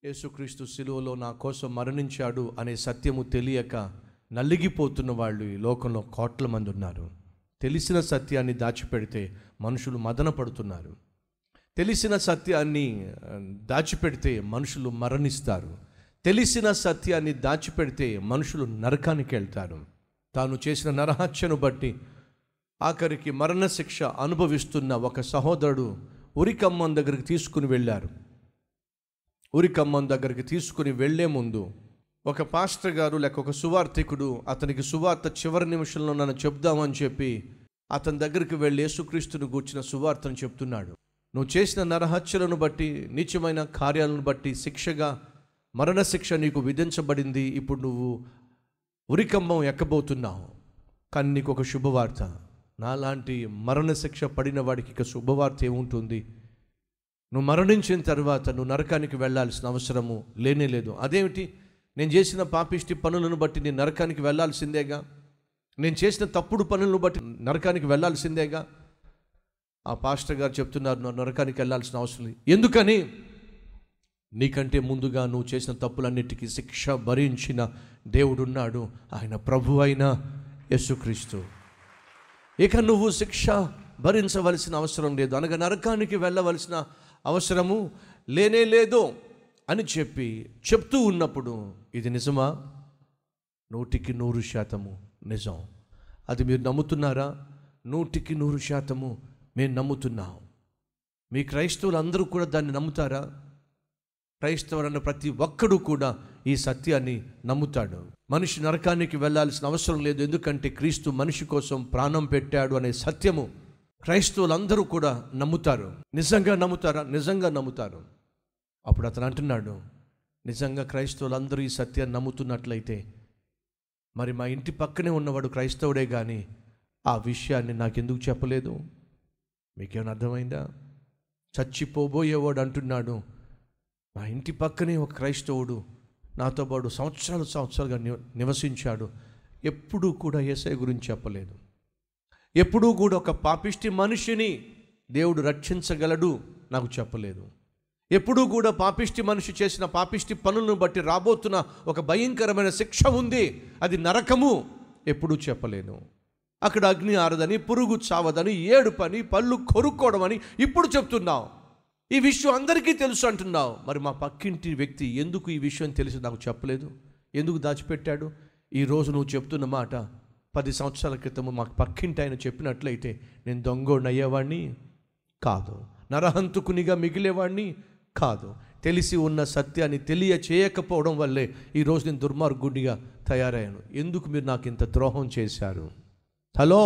యేసుక్రీస్తు శిలువలో నా కోసం మరణించాడు అనే సత్యము తెలియక నలిగిపోతున్న వాళ్ళు ఈ లోకంలో కోట్ల మంది ఉన్నారు తెలిసిన సత్యాన్ని దాచిపెడితే మనుషులు మదన పడుతున్నారు తెలిసిన సత్యాన్ని ఆ, దాచిపెడితే మనుషులు మరణిస్తారు తెలిసిన సత్యాన్ని దాచిపెడితే మనుషులు నరకానికి వెళ్తారు తాను చేసిన నరహత్యను బట్టి ఆఖరికి మరణశిక్ష అనుభవిస్తున్న ఒక సహోదరుడు ఉరికమ్మం దగ్గరికి తీసుకుని వెళ్ళారు ఉరికమ్మం దగ్గరికి తీసుకుని వెళ్లే ముందు ఒక పాస్టర్ గారు లేక ఒక సువార్థికుడు అతనికి సువార్త చివరి నిమిషంలో నన్ను చెప్దామని చెప్పి అతని దగ్గరికి వెళ్ళి యేసుక్రీస్తుని గూర్చిన సువార్తను చెప్తున్నాడు నువ్వు చేసిన నరహత్యలను బట్టి నీచమైన కార్యాలను బట్టి శిక్షగా మరణశిక్ష నీకు విధించబడింది ఇప్పుడు నువ్వు ఉరికంబం ఎక్కబోతున్నావు కానీ నీకు ఒక శుభవార్త నాలాంటి మరణశిక్ష పడిన వాడికి ఇక శుభవార్త ఏముంటుంది నువ్వు మరణించిన తర్వాత నువ్వు నరకానికి వెళ్ళాల్సిన అవసరము లేనే లేదు అదేమిటి నేను చేసిన పాపిష్టి పనులను బట్టి నేను నరకానికి వెళ్ళాల్సిందేగా నేను చేసిన తప్పుడు పనులను బట్టి నరకానికి వెళ్ళాల్సిందేగా ఆ పాస్టర్ గారు చెప్తున్నారు నువ్వు నరకానికి వెళ్ళాల్సిన అవసరం లేదు ఎందుకని నీకంటే ముందుగా నువ్వు చేసిన తప్పులన్నిటికీ శిక్ష భరించిన దేవుడున్నాడు ఆయన ప్రభు అయిన యేసుక్రీస్తు ఇక నువ్వు శిక్ష భరించవలసిన అవసరం లేదు అనగా నరకానికి వెళ్ళవలసిన అవసరము లేనే లేదు అని చెప్పి చెప్తూ ఉన్నప్పుడు ఇది నిజమా నూటికి నూరు శాతము నిజం అది మీరు నమ్ముతున్నారా నూటికి నూరు శాతము మేము నమ్ముతున్నాం మీ క్రైస్తవులు అందరూ కూడా దాన్ని నమ్ముతారా క్రైస్తవులన్న ప్రతి ఒక్కడు కూడా ఈ సత్యాన్ని నమ్ముతాడు మనిషి నరకానికి వెళ్ళాల్సిన అవసరం లేదు ఎందుకంటే క్రీస్తు మనిషి కోసం ప్రాణం పెట్టాడు అనే సత్యము క్రైస్తవులందరూ కూడా నమ్ముతారు నిజంగా నమ్ముతారా నిజంగా నమ్ముతారు అప్పుడు అతను అంటున్నాడు నిజంగా క్రైస్తవులందరూ ఈ సత్యాన్ని నమ్ముతున్నట్లయితే మరి మా ఇంటి పక్కనే ఉన్నవాడు క్రైస్తవుడే కానీ ఆ విషయాన్ని నాకెందుకు చెప్పలేదు మీకేమైనా అర్థమైందా చచ్చిపోబోయేవాడు అంటున్నాడు మా ఇంటి పక్కనే ఒక క్రైస్తవుడు నాతో పాటు సంవత్సరాలు సంవత్సరాలుగా నివ నివసించాడు ఎప్పుడూ కూడా ఏసై గురించి చెప్పలేదు ఎప్పుడూ కూడా ఒక పాపిష్టి మనిషిని దేవుడు రక్షించగలడు నాకు చెప్పలేదు ఎప్పుడూ కూడా పాపిష్టి మనిషి చేసిన పాపిష్టి పనులను బట్టి రాబోతున్న ఒక భయంకరమైన శిక్ష ఉంది అది నరకము ఎప్పుడూ చెప్పలేను అక్కడ అగ్ని ఆరదని పురుగు చావదని ఏడు పని పళ్ళు కొరుక్కోవడం అని ఇప్పుడు చెప్తున్నావు ఈ విషయం అందరికీ తెలుసు అంటున్నావు మరి మా పక్కింటి వ్యక్తి ఎందుకు ఈ విషయం తెలిసి నాకు చెప్పలేదు ఎందుకు దాచిపెట్టాడు ఈ రోజు నువ్వు చెప్తున్న మాట పది సంవత్సరాల క్రితం మాకు పక్కింటి ఆయన చెప్పినట్లయితే నేను దొంగోడిని అయ్యేవాడిని కాదు నరహంతుకునిగా మిగిలేవాడిని కాదు తెలిసి ఉన్న సత్యాన్ని తెలియ చేయకపోవడం వల్లే ఈరోజు నేను దుర్మార్గుడిగా తయారయ్యాను ఎందుకు మీరు నాకు ఇంత ద్రోహం చేశారు హలో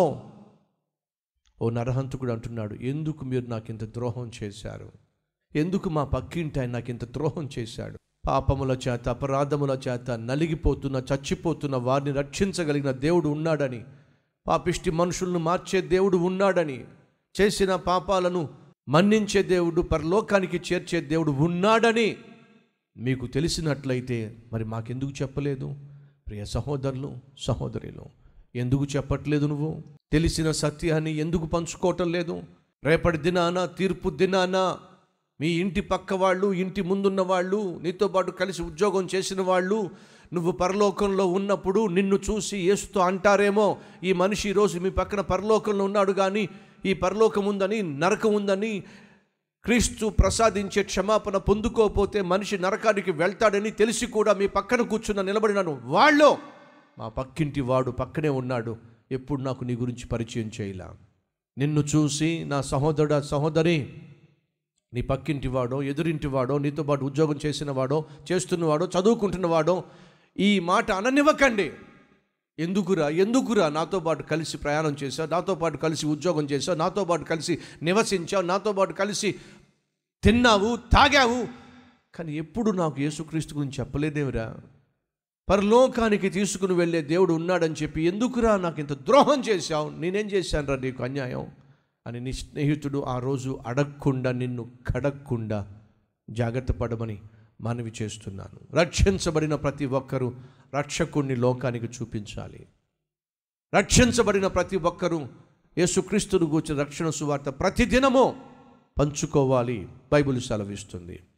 ఓ నరహంతుకుడు అంటున్నాడు ఎందుకు మీరు నాకు ఇంత ద్రోహం చేశారు ఎందుకు మా పక్కింటి ఆయన నాకు ఇంత ద్రోహం చేశాడు పాపముల చేత అపరాధముల చేత నలిగిపోతున్న చచ్చిపోతున్న వారిని రక్షించగలిగిన దేవుడు ఉన్నాడని పాపిష్టి మనుషులను మార్చే దేవుడు ఉన్నాడని చేసిన పాపాలను మన్నించే దేవుడు పరలోకానికి చేర్చే దేవుడు ఉన్నాడని మీకు తెలిసినట్లయితే మరి మాకెందుకు చెప్పలేదు ప్రియ సహోదరులు సహోదరులు ఎందుకు చెప్పట్లేదు నువ్వు తెలిసిన సత్యాన్ని ఎందుకు పంచుకోవటం లేదు రేపటి దినాన తీర్పు దినాన మీ ఇంటి పక్క వాళ్ళు ఇంటి ముందున్న వాళ్ళు నీతో పాటు కలిసి ఉద్యోగం చేసిన వాళ్ళు నువ్వు పరలోకంలో ఉన్నప్పుడు నిన్ను చూసి యేసుతో అంటారేమో ఈ మనిషి ఈరోజు మీ పక్కన పరలోకంలో ఉన్నాడు కానీ ఈ పరలోకం ఉందని నరకం ఉందని క్రీస్తు ప్రసాదించే క్షమాపణ పొందుకోకపోతే మనిషి నరకానికి వెళ్తాడని తెలిసి కూడా మీ పక్కన కూర్చున్న నిలబడినాను వాళ్ళు మా పక్కింటి వాడు పక్కనే ఉన్నాడు ఎప్పుడు నాకు నీ గురించి పరిచయం చేయలా నిన్ను చూసి నా సహోదరుడ సహోదరి నీ పక్కింటి వాడో ఎదురింటి వాడో నీతో పాటు ఉద్యోగం చేసిన వాడో చేస్తున్నవాడో చదువుకుంటున్నవాడో ఈ మాట అననివ్వకండి ఎందుకురా ఎందుకురా నాతో పాటు కలిసి ప్రయాణం చేశావు నాతో పాటు కలిసి ఉద్యోగం చేశావు నాతో పాటు కలిసి నివసించావు నాతో పాటు కలిసి తిన్నావు తాగావు కానీ ఎప్పుడు నాకు యేసుక్రీస్తు గురించి చెప్పలేదేమిరా పరలోకానికి తీసుకుని వెళ్ళే దేవుడు ఉన్నాడని చెప్పి ఎందుకురా నాకు ఇంత ద్రోహం చేశావు నేనేం చేశాను రా నీకు అన్యాయం అని నీ స్నేహితుడు ఆ రోజు అడగకుండా నిన్ను కడగకుండా జాగ్రత్త పడమని మనవి చేస్తున్నాను రక్షించబడిన ప్రతి ఒక్కరూ రక్షకుణ్ణి లోకానికి చూపించాలి రక్షించబడిన ప్రతి ఒక్కరూ యేసుక్రీస్తును గూర్చిన రక్షణ సువార్త ప్రతిదినము పంచుకోవాలి బైబిల్ సెలవిస్తుంది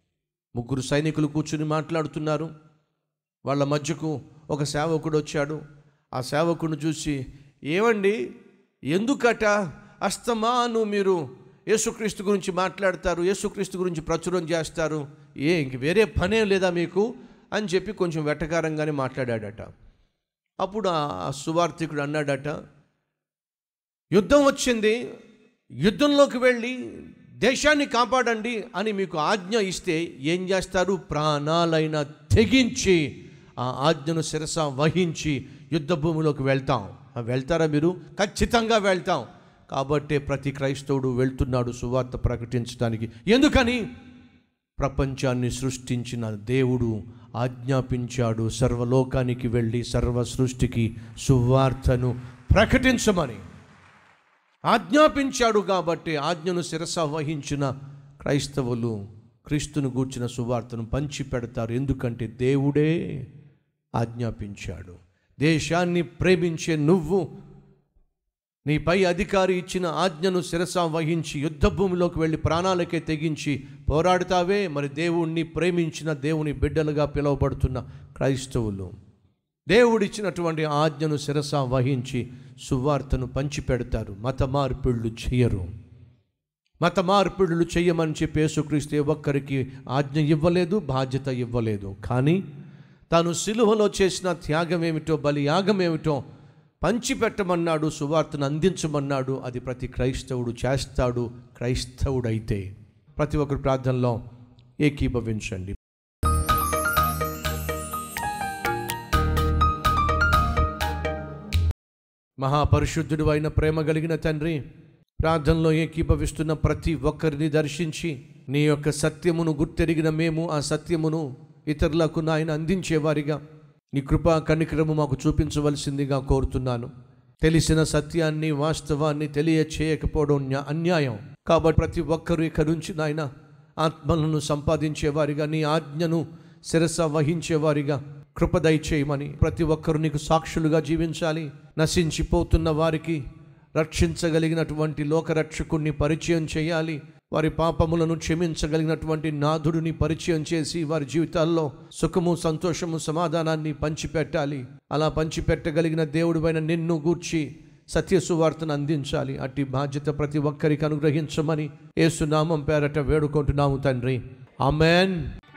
ముగ్గురు సైనికులు కూర్చుని మాట్లాడుతున్నారు వాళ్ళ మధ్యకు ఒక సేవకుడు వచ్చాడు ఆ సేవకుడిని చూసి ఏమండి ఎందుకట అస్తమాను మీరు యేసుక్రీస్తు గురించి మాట్లాడతారు యేసుక్రీస్తు గురించి ప్రచురం చేస్తారు ఏ ఇంక వేరే పనేం లేదా మీకు అని చెప్పి కొంచెం వెటకారంగానే మాట్లాడాడట అప్పుడు ఆ సువార్థికుడు అన్నాడట యుద్ధం వచ్చింది యుద్ధంలోకి వెళ్ళి దేశాన్ని కాపాడండి అని మీకు ఆజ్ఞ ఇస్తే ఏం చేస్తారు ప్రాణాలైన తెగించి ఆ ఆజ్ఞను శిరస వహించి యుద్ధ భూమిలోకి వెళ్తాం ఆ వెళ్తారా మీరు ఖచ్చితంగా వెళ్తాం కాబట్టే ప్రతి క్రైస్తవుడు వెళ్తున్నాడు సువార్త ప్రకటించడానికి ఎందుకని ప్రపంచాన్ని సృష్టించిన దేవుడు ఆజ్ఞాపించాడు సర్వలోకానికి వెళ్ళి సర్వ సృష్టికి సువార్తను ప్రకటించమని ఆజ్ఞాపించాడు కాబట్టి ఆజ్ఞను శిరస వహించిన క్రైస్తవులు క్రీస్తును గూర్చిన సువార్తను పంచి పెడతారు ఎందుకంటే దేవుడే ఆజ్ఞాపించాడు దేశాన్ని ప్రేమించే నువ్వు నీపై అధికారి ఇచ్చిన ఆజ్ఞను శిరస వహించి యుద్ధ భూమిలోకి వెళ్ళి ప్రాణాలకే తెగించి పోరాడుతావే మరి దేవుణ్ణి ప్రేమించిన దేవుని బిడ్డలుగా పిలువబడుతున్న క్రైస్తవులు దేవుడిచ్చినటువంటి ఆజ్ఞను శిరస వహించి సువార్తను పంచిపెడతారు మత మార్పిళ్ళు చేయరు మత మార్పిడులు చెయ్యమని చెప్పి యేసుక్రీస్తు ఏ ఒక్కరికి ఆజ్ఞ ఇవ్వలేదు బాధ్యత ఇవ్వలేదు కానీ తాను సిలువలో చేసిన త్యాగం ఏమిటో బలి యాగం ఏమిటో పంచిపెట్టమన్నాడు సువార్తను అందించమన్నాడు అది ప్రతి క్రైస్తవుడు చేస్తాడు క్రైస్తవుడైతే ప్రతి ఒక్కరి ప్రార్థనలో ఏకీభవించండి మహాపరిశుద్ధుడు అయిన ప్రేమ కలిగిన తండ్రి ప్రార్థనలో ఏకీభవిస్తున్న ప్రతి ఒక్కరిని దర్శించి నీ యొక్క సత్యమును గుర్తెరిగిన మేము ఆ సత్యమును ఇతరులకు నాయన అందించేవారిగా నీ కృపా కనికరము మాకు చూపించవలసిందిగా కోరుతున్నాను తెలిసిన సత్యాన్ని వాస్తవాన్ని తెలియచేయకపోవడం న్యా- అన్యాయం కాబట్టి ప్రతి ఒక్కరు ఇక నుంచి నాయన ఆత్మలను సంపాదించేవారిగా నీ ఆజ్ఞను శిరస వహించేవారిగా కృప దయచేయమని ప్రతి ఒక్కరు నీకు సాక్షులుగా జీవించాలి నశించిపోతున్న వారికి రక్షించగలిగినటువంటి లోకరక్షకుణ్ణి పరిచయం చేయాలి వారి పాపములను క్షమించగలిగినటువంటి నాథుడిని పరిచయం చేసి వారి జీవితాల్లో సుఖము సంతోషము సమాధానాన్ని పంచిపెట్టాలి అలా పంచిపెట్టగలిగిన దేవుడిపైన నిన్ను గూర్చి సత్యసువార్తను అందించాలి అట్టి బాధ్యత ప్రతి ఒక్కరికి అనుగ్రహించమని ఏసునామం పేరట వేడుకుంటున్నాము తండ్రి ఆమెన్